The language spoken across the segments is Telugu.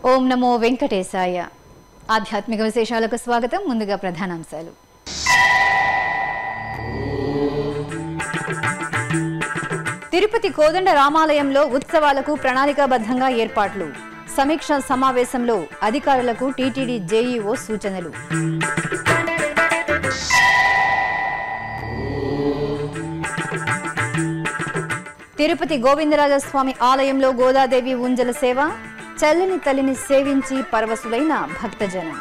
ఓం నమో వెంకటేశాయ ఆధ్యాత్మిక విశేషాలకు స్వాగతం ముందుగా ప్రధానాంశాలు తిరుపతి కోదండ రామాలయంలో ఉత్సవాలకు ప్రణాళికాబద్ధంగా ఏర్పాట్లు సమీక్ష సమావేశంలో అధికారులకు టీటీడీ జేఈఓ సూచనలు తిరుపతి గోవిందరాజస్వామి ఆలయంలో గోదాదేవి ఉంజల సేవ చల్లని తల్లిని సేవించి పరవశులైన భక్తజనం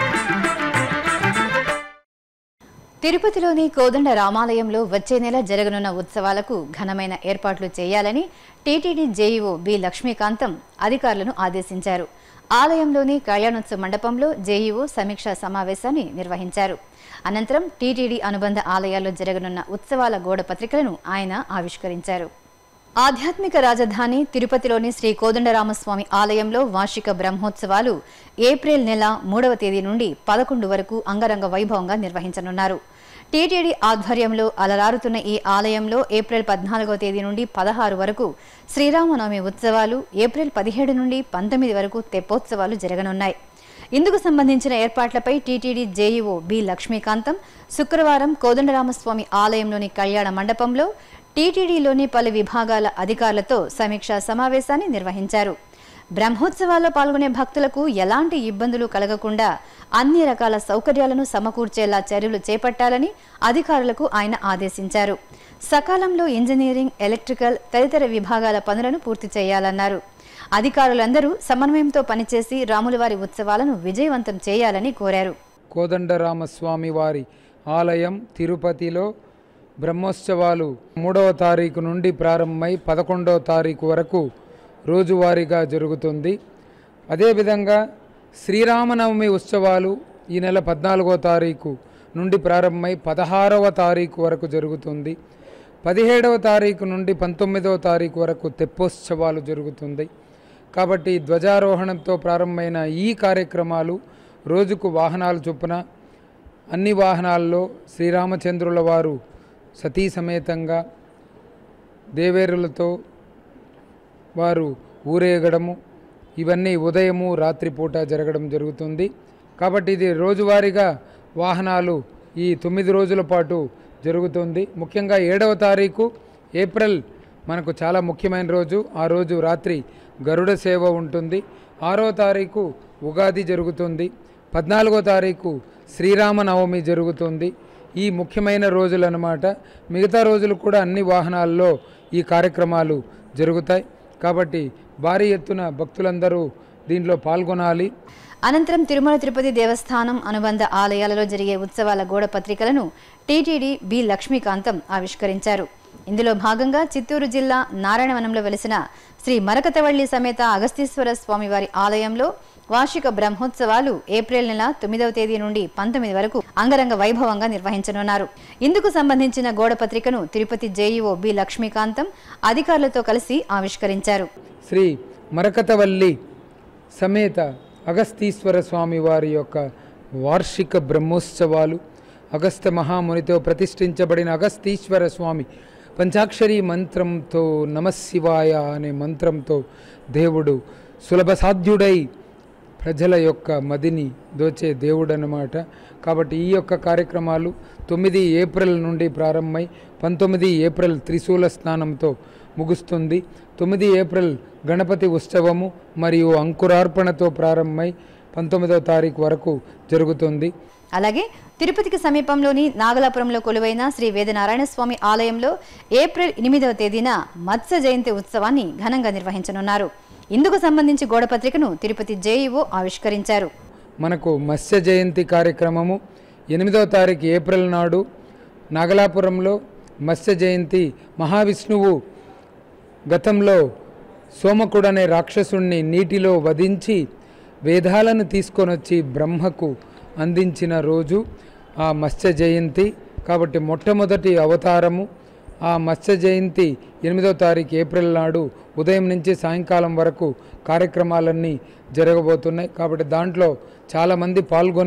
తిరుపతిలోని కోదండ రామాలయంలో వచ్చే నెల జరగనున్న ఉత్సవాలకు ఘనమైన ఏర్పాట్లు చేయాలని టీటీడీ జేఈఓ బి లక్ష్మీకాంతం అధికారులను ఆదేశించారు ఆలయంలోని కళ్యాణోత్సవ మండపంలో జేఈఓ సమీక్షా సమావేశాన్ని నిర్వహించారు అనంతరం టీటీడీ అనుబంధ ఆలయాల్లో జరగనున్న ఉత్సవాల గోడ పత్రికలను ఆయన ఆవిష్కరించారు ఆధ్యాత్మిక రాజధాని తిరుపతిలోని శ్రీ కోదండరామస్వామి ఆలయంలో వార్షిక బ్రహ్మోత్సవాలు ఏప్రిల్ నెల మూడవ తేదీ నుండి పదకొండు వరకు అంగరంగ వైభవంగా నిర్వహించనున్నారు టీటీడీ ఆధ్వర్యంలో అలరారుతున్న ఈ ఆలయంలో ఏప్రిల్ పద్నాలుగవ తేదీ నుండి పదహారు వరకు శ్రీరామనవమి ఉత్సవాలు ఏప్రిల్ పదిహేడు నుండి పంతొమ్మిది వరకు తెప్పోత్సవాలు జరగనున్నాయి ఇందుకు సంబంధించిన ఏర్పాట్లపై టీటీడీ జేఈఓ బి లక్ష్మీకాంతం శుక్రవారం కోదండరామస్వామి ఆలయంలోని కళ్యాణ మండపంలో టీటీడీలోని పలు విభాగాల అధికారులతో సమీక్షా సమావేశాన్ని నిర్వహించారు బ్రహ్మోత్సవాల్లో పాల్గొనే భక్తులకు ఎలాంటి ఇబ్బందులు కలగకుండా అన్ని రకాల సౌకర్యాలను సమకూర్చేలా చర్యలు చేపట్టాలని అధికారులకు ఆయన ఆదేశించారు సకాలంలో ఇంజనీరింగ్ ఎలక్ట్రికల్ తదితర విభాగాల పనులను పూర్తి చేయాలన్నారు అధికారులందరూ సమన్వయంతో పనిచేసి రాములవారి ఉత్సవాలను విజయవంతం చేయాలని కోరారు కోదండరామస్వామి వారి ఆలయం తిరుపతిలో బ్రహ్మోత్సవాలు మూడవ తారీఖు నుండి ప్రారంభమై పదకొండవ తారీఖు వరకు రోజువారీగా జరుగుతుంది అదేవిధంగా శ్రీరామనవమి ఉత్సవాలు ఈ నెల పద్నాలుగో తారీఖు నుండి ప్రారంభమై పదహారవ తారీఖు వరకు జరుగుతుంది పదిహేడవ తారీఖు నుండి పంతొమ్మిదవ తారీఖు వరకు తెప్పోత్సవాలు జరుగుతుంది కాబట్టి ధ్వజారోహణంతో ప్రారంభమైన ఈ కార్యక్రమాలు రోజుకు వాహనాలు చొప్పున అన్ని వాహనాల్లో శ్రీరామచంద్రుల వారు సతీ సమేతంగా దేవేరులతో వారు ఊరేగడము ఇవన్నీ ఉదయము రాత్రిపూట జరగడం జరుగుతుంది కాబట్టి ఇది రోజువారీగా వాహనాలు ఈ తొమ్మిది రోజుల పాటు జరుగుతుంది ముఖ్యంగా ఏడవ తారీఖు ఏప్రిల్ మనకు చాలా ముఖ్యమైన రోజు ఆ రోజు రాత్రి గరుడ సేవ ఉంటుంది ఆరో తారీఖు ఉగాది జరుగుతుంది పద్నాలుగో తారీఖు శ్రీరామనవమి జరుగుతుంది ఈ ముఖ్యమైన రోజులు అన్నమాట మిగతా రోజులు కూడా అన్ని వాహనాల్లో ఈ కార్యక్రమాలు జరుగుతాయి కాబట్టి భారీ ఎత్తున భక్తులందరూ దీంట్లో పాల్గొనాలి అనంతరం తిరుమల తిరుపతి దేవస్థానం అనుబంధ ఆలయాలలో జరిగే ఉత్సవాల గోడ పత్రికలను టీటీడీ బి లక్ష్మీకాంతం ఆవిష్కరించారు ఇందులో భాగంగా చిత్తూరు జిల్లా నారాయణవనంలో వెలిసిన శ్రీ మరకతవల్లి సమేత అగస్తీశ్వర స్వామివారి ఆలయంలో వార్షిక బ్రహ్మోత్సవాలు ఏప్రిల్ నెల తొమ్మిదవ తేదీ నుండి పంతొమ్మిది వరకు అంగరంగ వైభవంగా నిర్వహించనున్నారు ఇందుకు సంబంధించిన గోడ పత్రికను తిరుపతి జేఈఓ బి లక్ష్మీకాంతం అధికారులతో కలిసి ఆవిష్కరించారు శ్రీ మరకతవల్లి సమేత అగస్తీశ్వర స్వామి వారి యొక్క వార్షిక బ్రహ్మోత్సవాలు అగస్త్య మహామునితో ప్రతిష్ఠించబడిన అగస్తీశ్వర స్వామి పంచాక్షరి మంత్రంతో నమశివాయ అనే మంత్రంతో దేవుడు సులభ సాధ్యుడై ప్రజల యొక్క మదిని దోచే దేవుడు అన్నమాట కాబట్టి ఈ యొక్క కార్యక్రమాలు తొమ్మిది ఏప్రిల్ నుండి ప్రారంభమై పంతొమ్మిది ఏప్రిల్ త్రిశూల స్నానంతో ముగుస్తుంది తొమ్మిది ఏప్రిల్ గణపతి ఉత్సవము మరియు అంకురార్పణతో ప్రారంభమై పంతొమ్మిదవ తారీఖు వరకు జరుగుతుంది అలాగే తిరుపతికి సమీపంలోని నాగలాపురంలో కొలువైన శ్రీ వేదనారాయణ స్వామి ఆలయంలో ఏప్రిల్ ఎనిమిదవ తేదీన మత్స్య జయంతి ఉత్సవాన్ని ఘనంగా నిర్వహించనున్నారు ఇందుకు సంబంధించి గోడపత్రికను తిరుపతి జేఈఓ ఆవిష్కరించారు మనకు మత్స్య జయంతి కార్యక్రమము ఎనిమిదవ తారీఖు ఏప్రిల్ నాడు నాగలాపురంలో మత్స్య జయంతి మహావిష్ణువు గతంలో సోమకుడు అనే రాక్షసుణ్ణి నీటిలో వధించి వేదాలను తీసుకొనొచ్చి బ్రహ్మకు అందించిన రోజు ఆ మత్స్య జయంతి కాబట్టి మొట్టమొదటి అవతారము ఆ మత్స్య జయంతి ఎనిమిదవ తారీఖు ఏప్రిల్ నాడు ఉదయం నుంచి సాయంకాలం వరకు కార్యక్రమాలన్నీ జరగబోతున్నాయి కాబట్టి దాంట్లో చాలామంది పాల్గొని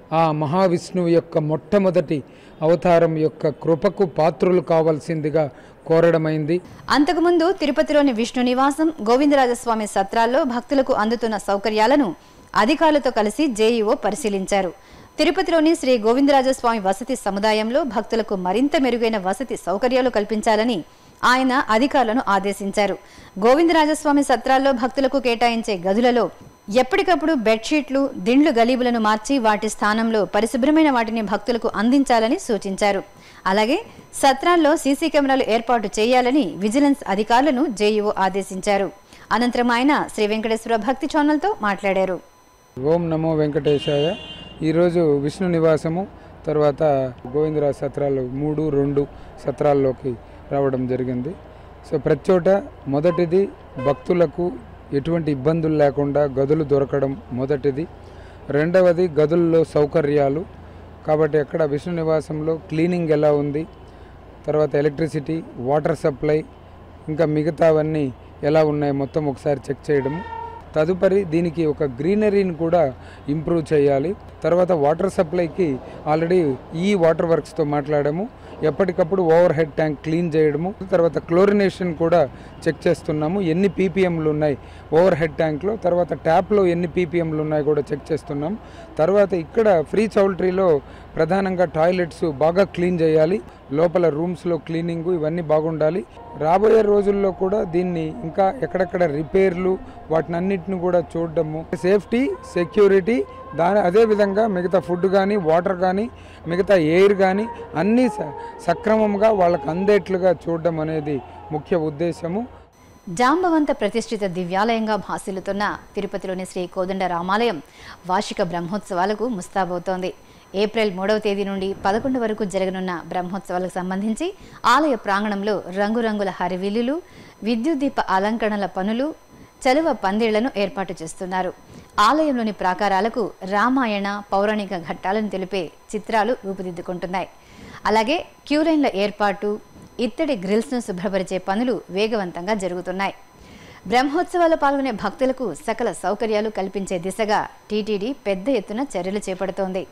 ఆ మహావిష్ణువు యొక్క మొట్టమొదటి అవతారం యొక్క కృపకు పాత్రులు కావాల్సిందిగా కోరడమైంది అంతకుముందు తిరుపతిలోని విష్ణు నివాసం గోవిందరాజస్వామి సత్రాల్లో భక్తులకు అందుతున్న సౌకర్యాలను అధికారులతో కలిసి జేఈఓ పరిశీలించారు తిరుపతిలోని శ్రీ గోవిందరాజస్వామి వసతి సముదాయంలో భక్తులకు మరింత మెరుగైన వసతి సౌకర్యాలు కల్పించాలని ఆయన అధికారులను ఆదేశించారు గోవిందరాజస్వామి సత్రాల్లో భక్తులకు కేటాయించే గదులలో ఎప్పటికప్పుడు బెడ్షీట్లు దిండ్లు గలీబులను మార్చి వాటి స్థానంలో పరిశుభ్రమైన వాటిని భక్తులకు అందించాలని సూచించారు అలాగే సత్రాల్లో సీసీ కెమెరాలు ఏర్పాటు చేయాలని విజిలెన్స్ అధికారులను జేఈఓ ఆదేశించారు అనంతరం ఆయన శ్రీ వెంకటేశ్వర భక్తి ఛానల్తో మాట్లాడారు ఓం నమో వెంకటేశాయ ఈరోజు విష్ణు నివాసము తర్వాత గోవిందరాజ సత్రాలు మూడు రెండు సత్రాల్లోకి రావడం జరిగింది సో ప్రతి చోట మొదటిది భక్తులకు ఎటువంటి ఇబ్బందులు లేకుండా గదులు దొరకడం మొదటిది రెండవది గదుల్లో సౌకర్యాలు కాబట్టి అక్కడ విష్ణు నివాసంలో క్లీనింగ్ ఎలా ఉంది తర్వాత ఎలక్ట్రిసిటీ వాటర్ సప్లై ఇంకా మిగతావన్నీ ఎలా ఉన్నాయి మొత్తం ఒకసారి చెక్ చేయడము తదుపరి దీనికి ఒక గ్రీనరీని కూడా ఇంప్రూవ్ చేయాలి తర్వాత వాటర్ సప్లైకి ఆల్రెడీ ఈ వాటర్ వర్క్స్తో మాట్లాడాము ఎప్పటికప్పుడు ఓవర్ హెడ్ ట్యాంక్ క్లీన్ చేయడము తర్వాత క్లోరినేషన్ కూడా చెక్ చేస్తున్నాము ఎన్ని పీపీఎంలు ఉన్నాయి ఓవర్ హెడ్ ట్యాంక్లో తర్వాత ట్యాప్లో ఎన్ని పీపీఎంలు ఉన్నాయి కూడా చెక్ చేస్తున్నాం తర్వాత ఇక్కడ ఫ్రీ చౌల్ట్రీలో ప్రధానంగా టాయిలెట్స్ బాగా క్లీన్ చేయాలి లోపల రూమ్స్లో క్లీనింగ్ ఇవన్నీ బాగుండాలి రాబోయే రోజుల్లో కూడా దీన్ని ఇంకా ఎక్కడెక్కడ రిపేర్లు వాటిని అన్నిటిని కూడా చూడడము సేఫ్టీ సెక్యూరిటీ దాని అదేవిధంగా మిగతా ఫుడ్ కానీ వాటర్ కానీ మిగతా ఎయిర్ కానీ అన్నీ స- సక్రమంగా వాళ్ళకి అందేట్లుగా చూడడం అనేది ముఖ్య ఉద్దేశము జాంబవంత ప్రతిష్ఠిత దివ్యాలయంగా భాసిల్లుతున్న తిరుపతిలోని శ్రీ కోదండ రామాలయం వార్షిక బ్రహ్మోత్సవాలకు ముస్తాబవుతోంది ఏప్రిల్ మూడవ తేదీ నుండి పదకొండు వరకు జరగనున్న బ్రహ్మోత్సవాలకు సంబంధించి ఆలయ ప్రాంగణంలో రంగురంగుల హరివిల్లులు విద్యుత్ దీప అలంకరణల పనులు చలువ పందిళ్లను ఏర్పాటు చేస్తున్నారు ఆలయంలోని ప్రాకారాలకు రామాయణ పౌరాణిక ఘట్టాలను తెలిపే చిత్రాలు రూపుదిద్దుకుంటున్నాయి అలాగే క్యూలైన్ల ఏర్పాటు ఇత్తడి గ్రిల్స్ను శుభ్రపరిచే పనులు వేగవంతంగా జరుగుతున్నాయి బ్రహ్మోత్సవాల్లో పాల్గొనే భక్తులకు సకల సౌకర్యాలు కల్పించే దిశగా టీటీడీ పెద్ద ఎత్తున చర్యలు చేపడుతోంది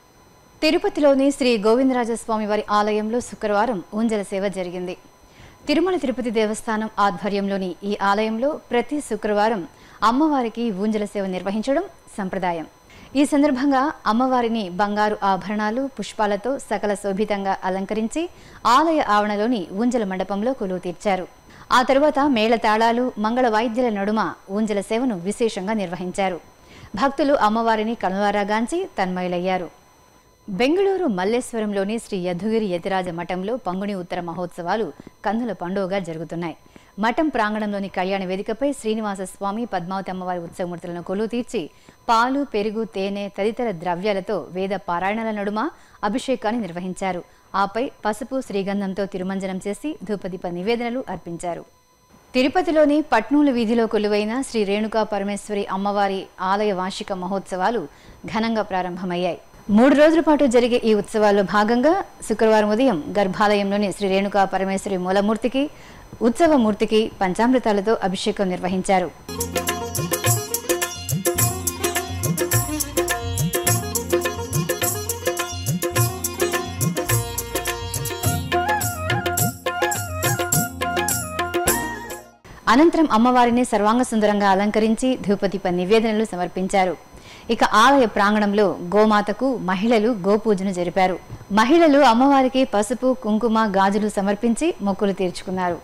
తిరుపతిలోని శ్రీ గోవిందరాజస్వామి వారి ఆలయంలో శుక్రవారం ఊంజల సేవ జరిగింది తిరుమల తిరుపతి దేవస్థానం ఆధ్వర్యంలోని ఈ ఆలయంలో ప్రతి శుక్రవారం అమ్మవారికి ఊంజల సేవ నిర్వహించడం సంప్రదాయం ఈ సందర్భంగా అమ్మవారిని బంగారు ఆభరణాలు పుష్పాలతో సకల శోభితంగా అలంకరించి ఆలయ ఆవరణలోని ఊంజల మండపంలో కొలువు తీర్చారు ఆ తరువాత మేళతాళాలు మంగళ వాయిద్యాల నడుమ ఊంజల సేవను విశేషంగా నిర్వహించారు భక్తులు అమ్మవారిని కనులారాగాంచి తన్మయులయ్యారు బెంగళూరు మల్లేశ్వరంలోని శ్రీ యధుగిరి యతిరాజ మఠంలో పంగుని ఉత్తర మహోత్సవాలు కన్నుల పండుగగా జరుగుతున్నాయి మఠం ప్రాంగణంలోని కళ్యాణ వేదికపై శ్రీనివాస స్వామి పద్మావతి అమ్మవారి ఉత్సవమూర్తులను కొలువు తీర్చి పాలు పెరుగు తేనె తదితర ద్రవ్యాలతో వేద పారాయణల నడుమ అభిషేకాన్ని నిర్వహించారు ఆపై పసుపు శ్రీగంధంతో తిరుమంజనం చేసి ధూపదీప నివేదనలు అర్పించారు తిరుపతిలోని పట్నూలు వీధిలో కొలువైన శ్రీ రేణుకా పరమేశ్వరి అమ్మవారి ఆలయ వార్షిక మహోత్సవాలు ఘనంగా ప్రారంభమయ్యాయి మూడు రోజుల పాటు జరిగే ఈ ఉత్సవాల్లో భాగంగా శుక్రవారం ఉదయం గర్భాలయంలోని శ్రీ రేణుకా పరమేశ్వరి మూలమూర్తికి ఉత్సవమూర్తికి పంచామృతాలతో అభిషేకం నిర్వహించారు అనంతరం అమ్మవారిని సర్వాంగ సుందరంగా అలంకరించి ధూపదీప నివేదనలు సమర్పించారు ఇక ఆలయ ప్రాంగణంలో గోమాతకు మహిళలు గోపూజను జరిపారు మహిళలు అమ్మవారికి పసుపు కుంకుమ గాజులు సమర్పించి మొక్కులు తీర్చుకున్నారు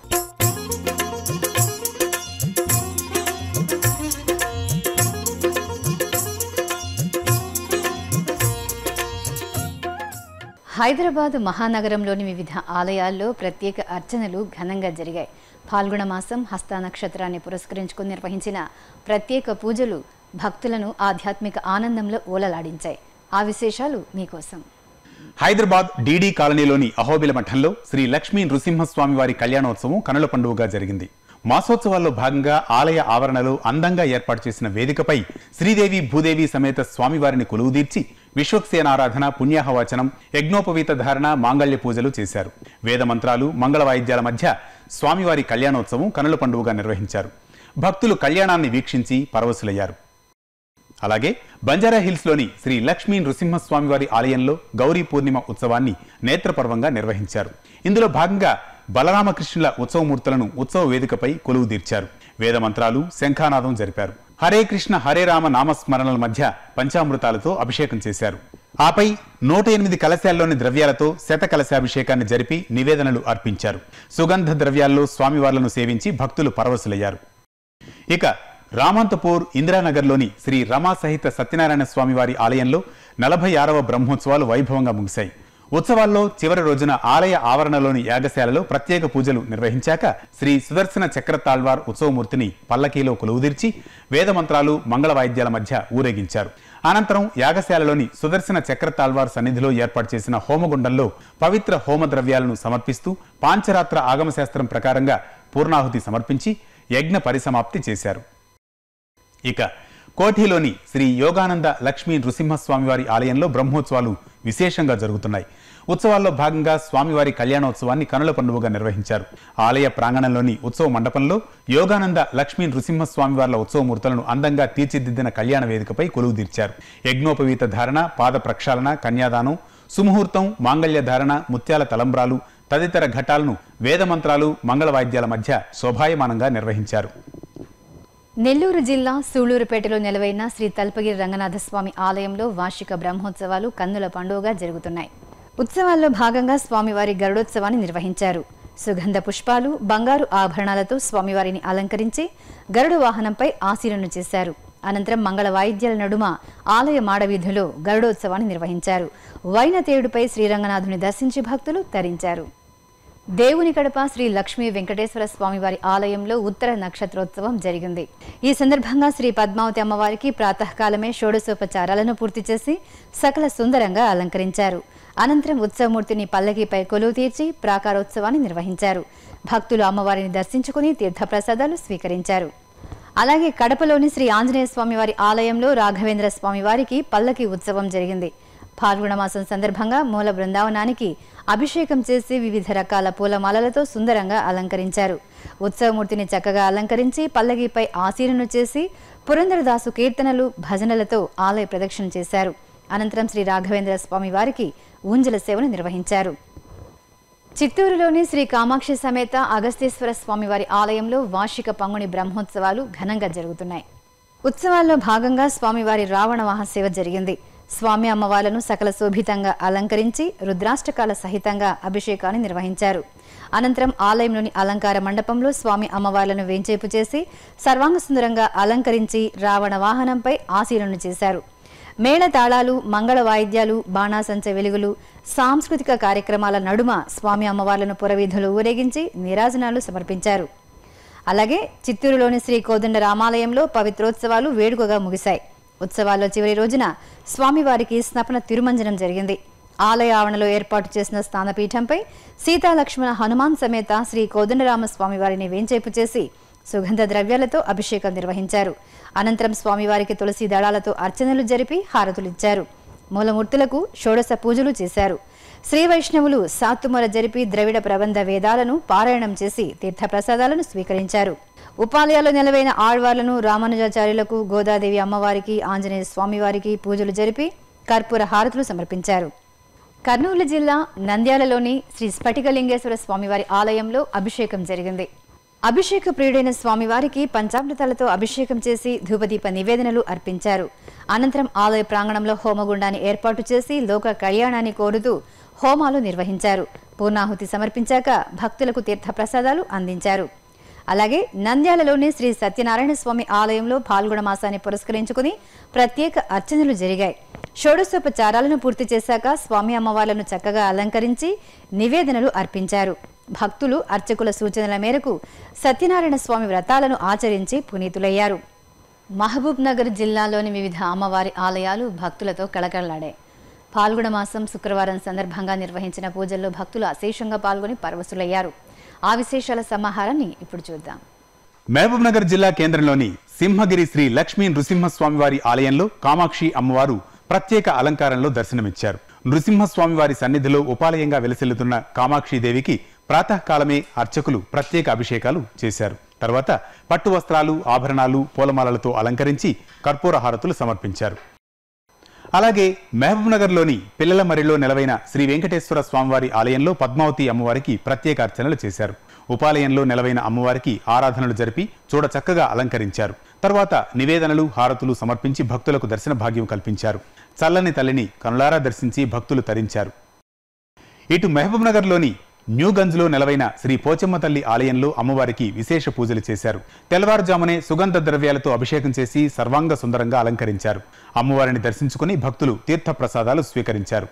హైదరాబాద్ మహానగరంలోని వివిధ ఆలయాల్లో ప్రత్యేక అర్చనలు ఘనంగా జరిగాయి పాల్గొన మాసం హస్త నక్షత్రాన్ని పురస్కరించుకుని నిర్వహించిన ప్రత్యేక పూజలు భక్తులను ఆధ్యాత్మిక ఆనందంలో ఓలలాడించాయి ఆ విశేషాలు మీకోసం హైదరాబాద్ డీడీ కాలనీలోని అహోబిల మఠంలో శ్రీ లక్ష్మీ నృసింహస్వామి వారి కళ్యాణోత్సవం కనుల పండుగగా జరిగింది మాసోత్సవాల్లో భాగంగా ఆలయ ఆవరణలో అందంగా ఏర్పాటు చేసిన వేదికపై శ్రీదేవి భూదేవి సమేత స్వామివారిని కొలువుదీర్చి విశ్వక్సేనారాధన పుణ్యాహవచనం యజ్ఞోపవీత ధారణ మాంగళ్య పూజలు చేశారు వేద మంత్రాలు మంగళ వాయిద్యాల మధ్య స్వామివారి కళ్యాణోత్సవం కనుల పండుగగా నిర్వహించారు భక్తులు కళ్యాణాన్ని వీక్షించి పరవశులయ్యారు అలాగే బంజారా హిల్స్లోని శ్రీ లక్ష్మీ నృసింహస్వామివారి ఆలయంలో గౌరీ పూర్ణిమ ఉత్సవాన్ని నేత్రపర్వంగా నిర్వహించారు ఇందులో భాగంగా బలరామకృష్ణుల ఉత్సవమూర్తులను ఉత్సవ వేదికపై కొలువు తీర్చారు వేదమంత్రాలు శంఖానాదం జరిపారు హరే కృష్ణ హరే రామ నామస్మరణల మధ్య పంచామృతాలతో అభిషేకం చేశారు ఆపై నూట ఎనిమిది కలశాల్లోని ద్రవ్యాలతో శత కలశాభిషేకాన్ని జరిపి నివేదనలు అర్పించారు సుగంధ ద్రవ్యాల్లో స్వామివార్లను సేవించి భక్తులు పరవశులయ్యారు ఇక రామంతపూర్ ఇందిరానగర్లోని శ్రీ రమా సహిత సత్యనారాయణ స్వామి వారి ఆలయంలో నలభై ఆరవ బ్రహ్మోత్సవాలు వైభవంగా ముగిశాయి ఉత్సవాల్లో చివరి రోజున ఆలయ ఆవరణలోని యాగశాలలో ప్రత్యేక పూజలు నిర్వహించాక శ్రీ సుదర్శన చక్ర తాళ్వార్ ఉత్సవమూర్తిని పల్లకీలో కొలువుదీర్చి వేదమంత్రాలు మంగళ వాయిద్యాల మధ్య ఊరేగించారు అనంతరం యాగశాలలోని సుదర్శన చక్ర తాళ్వార్ సన్నిధిలో ఏర్పాటు చేసిన హోమగుండంలో పవిత్ర హోమ ద్రవ్యాలను సమర్పిస్తూ పాంచరాత్ర ఆగమశాస్త్రం ప్రకారంగా పూర్ణాహుతి సమర్పించి యజ్ఞ పరిసమాప్తి చేశారు ఇక కోఠిలోని శ్రీ యోగానంద లక్ష్మీ నృసింహస్వామివారి ఆలయంలో బ్రహ్మోత్సవాలు విశేషంగా జరుగుతున్నాయి ఉత్సవాల్లో భాగంగా స్వామివారి కళ్యాణోత్సవాన్ని కనుల పండుగగా నిర్వహించారు ఆలయ ప్రాంగణంలోని ఉత్సవ మండపంలో యోగానంద లక్ష్మీ నృసింహస్వామివార్ల ఉత్సవమూర్తులను అందంగా తీర్చిదిద్దిన కళ్యాణ వేదికపై కొలువు తీర్చారు యజ్ఞోపవీత ధారణ పాద ప్రక్షాళన కన్యాదానం సుముహూర్తం మాంగళ్య ధారణ ముత్యాల తలంబ్రాలు తదితర ఘటాలను వేదమంత్రాలు మంగళ వాయిద్యాల మధ్య శోభాయమానంగా నిర్వహించారు నెల్లూరు జిల్లా సూళ్లూరుపేటలో నెలవైన శ్రీ తల్పగిరి రంగనాథ స్వామి ఆలయంలో వార్షిక బ్రహ్మోత్సవాలు కన్నుల పండుగగా జరుగుతున్నాయి ఉత్సవాల్లో భాగంగా స్వామివారి గరుడోత్సవాన్ని నిర్వహించారు సుగంధ పుష్పాలు బంగారు ఆభరణాలతో స్వామివారిని అలంకరించి గరుడు వాహనంపై ఆశీలను చేశారు అనంతరం మంగళ వాయిద్యాల నడుమ ఆలయ మాడవీధిలో గరుడోత్సవాన్ని నిర్వహించారు వైనతేయుడిపై శ్రీరంగనాథుని దర్శించి భక్తులు తరించారు దేవుని కడప శ్రీ లక్ష్మీ వెంకటేశ్వర స్వామివారి ఆలయంలో ఉత్తర నక్షత్రోత్సవం జరిగింది ఈ సందర్భంగా శ్రీ పద్మావతి అమ్మవారికి ప్రాతకాలమే షోడశోపచారాలను పూర్తి చేసి సకల సుందరంగా అలంకరించారు అనంతరం ఉత్సవమూర్తిని పల్లకిపై కొలువు తీర్చి ప్రాకారోత్సవాన్ని నిర్వహించారు భక్తులు అమ్మవారిని దర్శించుకుని తీర్థప్రసాదాలు స్వీకరించారు అలాగే కడపలోని శ్రీ ఆంజనేయ స్వామివారి ఆలయంలో రాఘవేంద్ర స్వామివారికి పల్లకి ఉత్సవం జరిగింది పాల్గొన మాసం సందర్భంగా మూల బృందావనానికి అభిషేకం చేసి వివిధ రకాల పూలమాలలతో సుందరంగా అలంకరించారు ఉత్సవమూర్తిని చక్కగా అలంకరించి పల్లకిపై ఆశీనును చేసి పురంధరదాసు కీర్తనలు భజనలతో ఆలయ ప్రదక్షిణ చేశారు అనంతరం శ్రీ రాఘవేంద్ర స్వామి వారికి ఊంజల సేవను నిర్వహించారు చిత్తూరులోని శ్రీ కామాక్షి సమేత అగస్తేశ్వర స్వామివారి ఆలయంలో వార్షిక పంగుని బ్రహ్మోత్సవాలు ఘనంగా జరుగుతున్నాయి ఉత్సవాల్లో భాగంగా స్వామివారి రావణ మహాసేవ జరిగింది స్వామి అమ్మవార్లను సకల శోభితంగా అలంకరించి రుద్రాష్టకాల సహితంగా అభిషేకాన్ని నిర్వహించారు అనంతరం ఆలయంలోని అలంకార మండపంలో స్వామి అమ్మవార్లను వేంచేపు చేసి సర్వాంగ సుందరంగా అలంకరించి రావణ వాహనంపై ఆశీలను చేశారు మేళ తాళాలు మంగళ వాయిద్యాలు బాణాసంచ వెలుగులు సాంస్కృతిక కార్యక్రమాల నడుమ స్వామి అమ్మవార్లను పురవీధులు ఊరేగించి నీరాజనాలు సమర్పించారు అలాగే చిత్తూరులోని శ్రీ కోదండ రామాలయంలో పవిత్రోత్సవాలు వేడుకగా ముగిశాయి ఉత్సవాల్లో చివరి రోజున స్వామివారికి స్నపన తిరుమంజనం జరిగింది ఆలయ ఆవరణలో ఏర్పాటు చేసిన స్నానపీఠంపై సీతాలక్ష్మణ హనుమాన్ సమేత శ్రీ కోదండరామ స్వామివారిని వేంచేపు చేసి సుగంధ ద్రవ్యాలతో అభిషేకం నిర్వహించారు అనంతరం స్వామివారికి తులసి దళాలతో అర్చనలు జరిపి హారతులిచ్చారు మూలమూర్తులకు షోడశ పూజలు చేశారు శ్రీ వైష్ణవులు సాత్తుమర జరిపి ద్రవిడ ప్రబంధ వేదాలను పారాయణం చేసి తీర్థప్రసాదాలను స్వీకరించారు ఉపాలయాల్లో నెలవైన ఆళ్వార్లను రామానుజాచార్యులకు గోదాదేవి అమ్మవారికి ఆంజనేయ స్వామివారికి పూజలు జరిపి కర్పూర హారతులు సమర్పించారు కర్నూలు జిల్లా నంద్యాలలోని శ్రీ స్ఫటికలింగేశ్వర స్వామివారి ఆలయంలో అభిషేకం జరిగింది అభిషేక ప్రియుడైన స్వామివారికి పంచామృతాలతో అభిషేకం చేసి ధూపదీప నివేదనలు అర్పించారు అనంతరం ఆలయ ప్రాంగణంలో హోమగుండాన్ని ఏర్పాటు చేసి లోక కళ్యాణాన్ని కోరుతూ హోమాలు నిర్వహించారు పూర్ణాహుతి సమర్పించాక భక్తులకు తీర్థప్రసాదాలు అందించారు అలాగే నంద్యాలలోని శ్రీ సత్యనారాయణ స్వామి ఆలయంలో పాల్గొన మాసాన్ని పురస్కరించుకుని ప్రత్యేక అర్చనలు జరిగాయి షోడశోపచారాలను పూర్తి చేశాక స్వామి అమ్మవార్లను చక్కగా అలంకరించి నివేదనలు అర్పించారు భక్తులు అర్చకుల సూచనల మేరకు సత్యనారాయణ స్వామి వ్రతాలను ఆచరించి పునీతులయ్యారు మహబూబ్ నగర్ జిల్లాలోని వివిధ అమ్మవారి ఆలయాలు భక్తులతో కళకళలాడాయి పాల్గొన మాసం శుక్రవారం సందర్భంగా నిర్వహించిన పూజల్లో భక్తులు అశేషంగా పాల్గొని పరవశులయ్యారు ఆ విశేషాల సమాహారాన్ని ఇప్పుడు చూద్దాం మహబూబ్ నగర్ జిల్లా కేంద్రంలోని సింహగిరి శ్రీ లక్ష్మీ నృసింహస్వామివారి ఆలయంలో కామాక్షి అమ్మవారు ప్రత్యేక అలంకారంలో దర్శనమిచ్చారు నృసింహస్వామివారి సన్నిధిలో ఉపాలయంగా వెలసిల్లుతున్న కామాక్షి దేవికి ప్రాతకాలమే అర్చకులు ప్రత్యేక అభిషేకాలు చేశారు తర్వాత పట్టు వస్త్రాలు ఆభరణాలు పూలమాలలతో అలంకరించి కర్పూర హారతులు సమర్పించారు అలాగే మహబూబ్నగర్లోని పిల్లల మరిలో నెలవైన శ్రీ వెంకటేశ్వర స్వామివారి ఆలయంలో పద్మావతి అమ్మవారికి ప్రత్యేక అర్చనలు చేశారు ఉపాలయంలో నెలవైన అమ్మవారికి ఆరాధనలు జరిపి చూడ చక్కగా అలంకరించారు తర్వాత నివేదనలు హారతులు సమర్పించి భక్తులకు దర్శన భాగ్యం కల్పించారు చల్లని తల్లిని కనులారా దర్శించి భక్తులు తరించారు ఇటు మహబూబ్నగర్లోని న్యూగంజ్లో నెలవైన శ్రీ పోచమ్మ తల్లి ఆలయంలో అమ్మవారికి విశేష పూజలు చేశారు తెల్లవారుజామునే సుగంధ ద్రవ్యాలతో అభిషేకం చేసి సర్వాంగ సుందరంగా అలంకరించారు అమ్మవారిని దర్శించుకుని భక్తులు తీర్థ ప్రసాదాలు స్వీకరించారు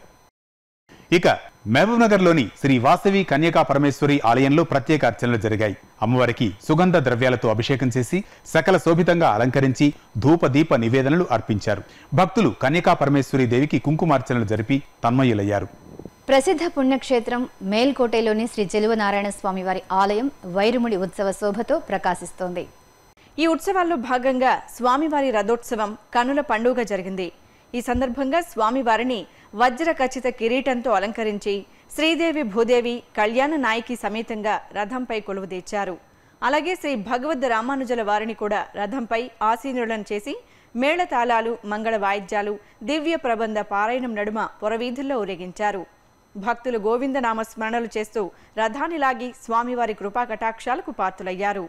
ఇక మహబూబ్నగర్లోని శ్రీ వాసవి కన్యకా పరమేశ్వరి ఆలయంలో ప్రత్యేక అర్చనలు జరిగాయి అమ్మవారికి సుగంధ ద్రవ్యాలతో అభిషేకం చేసి సకల శోభితంగా అలంకరించి ధూప దీప నివేదనలు అర్పించారు భక్తులు కన్యకా పరమేశ్వరి దేవికి కుంకుమార్చనలు జరిపి తన్మయులయ్యారు ప్రసిద్ధ పుణ్యక్షేత్రం మేల్కోటెలోని శ్రీ చెలువనారాయణ స్వామి వారి ఆలయం వైరుముడి ఉత్సవ శోభతో ప్రకాశిస్తోంది ఈ ఉత్సవాల్లో భాగంగా స్వామివారి రథోత్సవం కనుల పండుగ జరిగింది ఈ సందర్భంగా స్వామివారిని వజ్ర ఖచ్చిత కిరీటంతో అలంకరించి శ్రీదేవి భూదేవి కళ్యాణ నాయకి సమేతంగా రథంపై కొలువుదీర్చారు అలాగే శ్రీ భగవద్ రామానుజుల వారిని కూడా రథంపై ఆసీనులను చేసి మేళతాళాలు మంగళ వాయిద్యాలు దివ్య ప్రబంధ పారాయణం నడుమ పొరవీధుల్లో ఊరేగించారు భక్తులు గోవిందనామ స్మరణలు చేస్తూ రథాన్ని లాగి స్వామివారి కృపా కటాక్షాలకు పాత్రులయ్యారు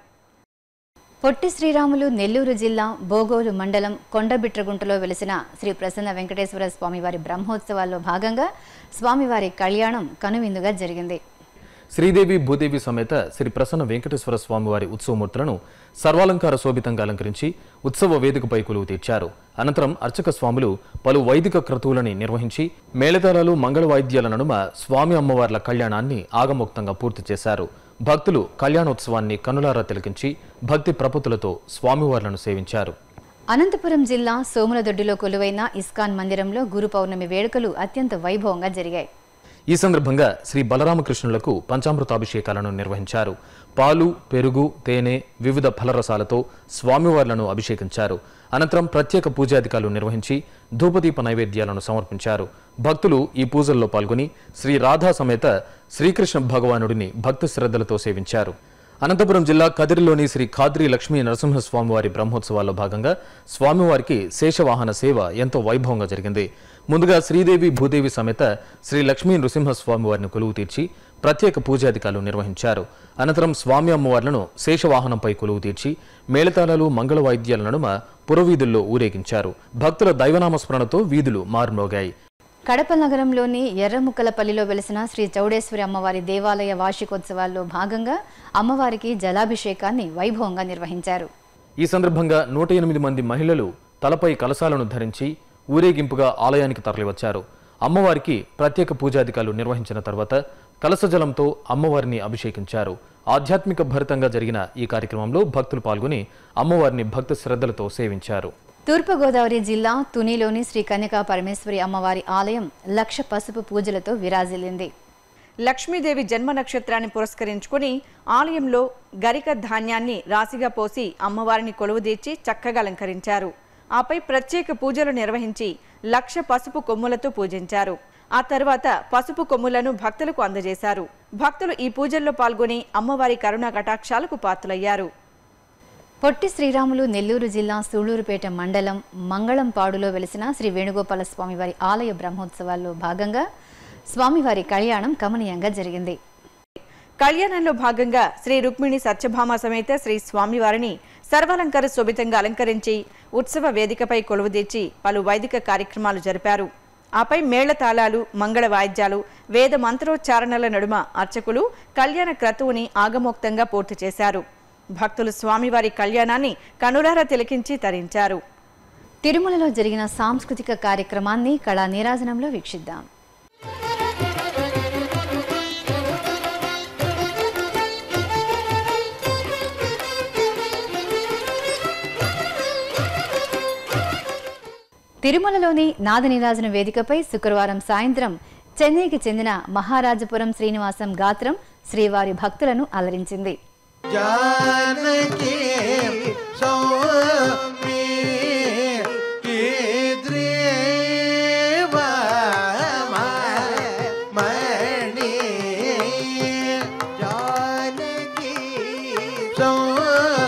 పొట్టి శ్రీరాములు నెల్లూరు జిల్లా బోగోలు మండలం కొండబిట్రగుంటలో వెలిసిన శ్రీ ప్రసన్న వెంకటేశ్వర స్వామివారి బ్రహ్మోత్సవాల్లో భాగంగా స్వామివారి కళ్యాణం కనువిందుగా జరిగింది శ్రీదేవి భూదేవి సమేత శ్రీ ప్రసన్న వెంకటేశ్వర స్వామివారి ఉత్సవమూర్తులను సర్వాలంకార శోభితంగా అలంకరించి ఉత్సవ వేదికపై కొలువు తీర్చారు అనంతరం అర్చక స్వాములు పలు వైదిక క్రతువులని నిర్వహించి మేళతాళాలు మంగళ వాయిద్యాల నడుమ స్వామి అమ్మవార్ల కళ్యాణాన్ని ఆగమోక్తంగా పూర్తి చేశారు భక్తులు కళ్యాణోత్సవాన్ని కనులారా తిలకించి భక్తి ప్రపతులతో స్వామివార్లను సేవించారు అనంతపురం జిల్లా సోములదొడ్డిలో కొలువైన ఇస్కాన్ మందిరంలో గురు పౌర్ణమి వేడుకలు అత్యంత వైభవంగా జరిగాయి ఈ సందర్భంగా శ్రీ బలరామకృష్ణులకు పంచామృతాభిషేకాలను నిర్వహించారు పాలు పెరుగు తేనె వివిధ ఫలరసాలతో స్వామివార్లను అభిషేకించారు అనంతరం ప్రత్యేక పూజాధికారులు నిర్వహించి ధూపదీప నైవేద్యాలను సమర్పించారు భక్తులు ఈ పూజల్లో పాల్గొని శ్రీ రాధా సమేత శ్రీకృష్ణ భగవానుడిని భక్తి శ్రద్ధలతో సేవించారు అనంతపురం జిల్లా కదిరిలోని శ్రీ ఖాద్రి లక్ష్మీ నరసింహస్వామివారి బ్రహ్మోత్సవాల్లో భాగంగా స్వామివారికి శేషవాహన సేవ ఎంతో వైభవంగా జరిగింది ముందుగా శ్రీదేవి భూదేవి సమేత శ్రీ లక్ష్మీ నృసింహస్వామివారిని కొలువు తీర్చి ప్రత్యేక పూజాధికారులు నిర్వహించారు అనంతరం స్వామి అమ్మవార్లను శేషవాహనంపై కొలువు తీర్చి మేళతాళాలు మంగళ వాయిద్యాల నడుమ పురవీధుల్లో ఊరేగించారు భక్తుల దైవనామస్మరణతో వీధులు మారుమోగాయి కడప నగరంలోని ఎర్రముక్కలపల్లిలో వెలిసిన శ్రీ చౌడేశ్వరి అమ్మవారి దేవాలయ వార్షికోత్సవాల్లో భాగంగా అమ్మవారికి జలాభిషేకాన్ని వైభవంగా నిర్వహించారు ఈ సందర్భంగా నూట ఎనిమిది మంది మహిళలు తలపై కలశాలను ధరించి ఊరేగింపుగా ఆలయానికి తరలివచ్చారు అమ్మవారికి ప్రత్యేక పూజాధికారులు నిర్వహించిన తర్వాత కలశజలంతో అమ్మవారిని అభిషేకించారు ఆధ్యాత్మిక భరితంగా జరిగిన ఈ కార్యక్రమంలో భక్తులు పాల్గొని అమ్మవారిని భక్తి శ్రద్ధలతో సేవించారు తూర్పుగోదావరి జిల్లా తునిలోని శ్రీ కన్యకా పరమేశ్వరి అమ్మవారి ఆలయం లక్ష పసుపు పూజలతో విరాజిల్లింది లక్ష్మీదేవి జన్మ నక్షత్రాన్ని పురస్కరించుకుని ఆలయంలో గరిక ధాన్యాన్ని రాశిగా పోసి అమ్మవారిని కొలువుదీర్చి చక్కగా అలంకరించారు ఆపై ప్రత్యేక పూజలు నిర్వహించి లక్ష పసుపు కొమ్ములతో పూజించారు ఆ తర్వాత పసుపు కొమ్ములను భక్తులకు అందజేశారు భక్తులు ఈ పూజల్లో పాల్గొని అమ్మవారి కరుణా కటాక్షాలకు పాత్రులయ్యారు పొట్టి శ్రీరాములు నెల్లూరు జిల్లా సూళ్లూరుపేట మండలం మంగళంపాడులో వెలిసిన శ్రీ వేణుగోపాల స్వామివారి ఆలయ బ్రహ్మోత్సవాల్లో భాగంగా స్వామివారి కళ్యాణం కమనీయంగా జరిగింది కళ్యాణంలో భాగంగా శ్రీ రుక్మిణి సత్యభామ సమేత శ్రీ స్వామివారిని సర్వాలంకార శోభితంగా అలంకరించి ఉత్సవ వేదికపై కొలువుదీర్చి పలు వైదిక కార్యక్రమాలు జరిపారు ఆపై మేళతాళాలు మంగళ వాయిద్యాలు వేద మంత్రోచ్చారణల నడుమ అర్చకులు కళ్యాణ క్రతువుని ఆగమోక్తంగా పూర్తి చేశారు భక్తులు స్వామివారి కళ్యాణాన్ని కనులారా తిలకించి తరించారు తిరుమలలో జరిగిన సాంస్కృతిక కార్యక్రమాన్ని కళా నీరాజనంలో వీక్షిద్దాం తిరుమలలోని నాదనీరాజన వేదికపై శుక్రవారం సాయంత్రం చెన్నైకి చెందిన మహారాజపురం శ్రీనివాసం గాత్రం శ్రీవారి భక్తులను అలరించింది जानकी सौमी मणि जानकी सौमी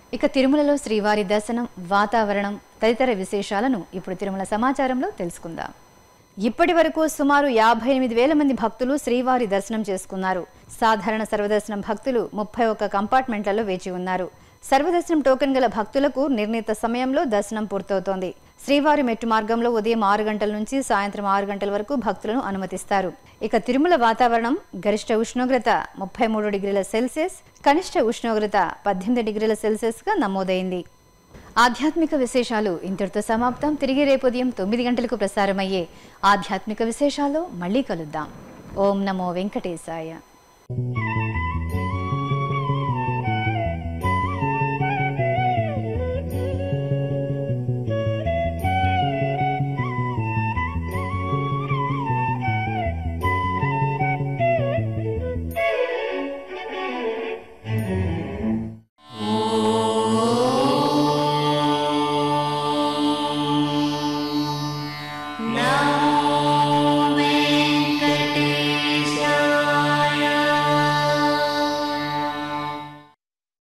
ఇక తిరుమలలో శ్రీవారి దర్శనం వాతావరణం తదితర విశేషాలను ఇప్పుడు తిరుమల సమాచారంలో తెలుసుకుందాం ఇప్పటి వరకు సుమారు యాభై ఎనిమిది వేల మంది భక్తులు శ్రీవారి దర్శనం చేసుకున్నారు సాధారణ సర్వదర్శనం భక్తులు ముప్పై ఒక్క కంపార్ట్మెంట్లలో వేచి ఉన్నారు సర్వదర్శనం టోకెన్ గల భక్తులకు నిర్ణీత సమయంలో దర్శనం పూర్తవుతోంది శ్రీవారి మెట్టు మార్గంలో ఉదయం ఆరు గంటల నుంచి సాయంత్రం ఆరు గంటల వరకు భక్తులను అనుమతిస్తారు ఇక తిరుమల వాతావరణం గరిష్ట ఉష్ణోగ్రత ముప్పై మూడు డిగ్రీల సెల్సియస్ కనిష్ట ఉష్ణోగ్రత పద్దెనిమిది డిగ్రీల సెల్సియస్గా నమోదైంది ఆధ్యాత్మిక విశేషాలు ఇంతటితో సమాప్తం తిరిగి రేపు ఉదయం తొమ్మిది గంటలకు ప్రసారమయ్యే ఆధ్యాత్మిక విశేషాల్లో మళ్ళీ కలుద్దాం ఓం నమో వెంకటేశాయ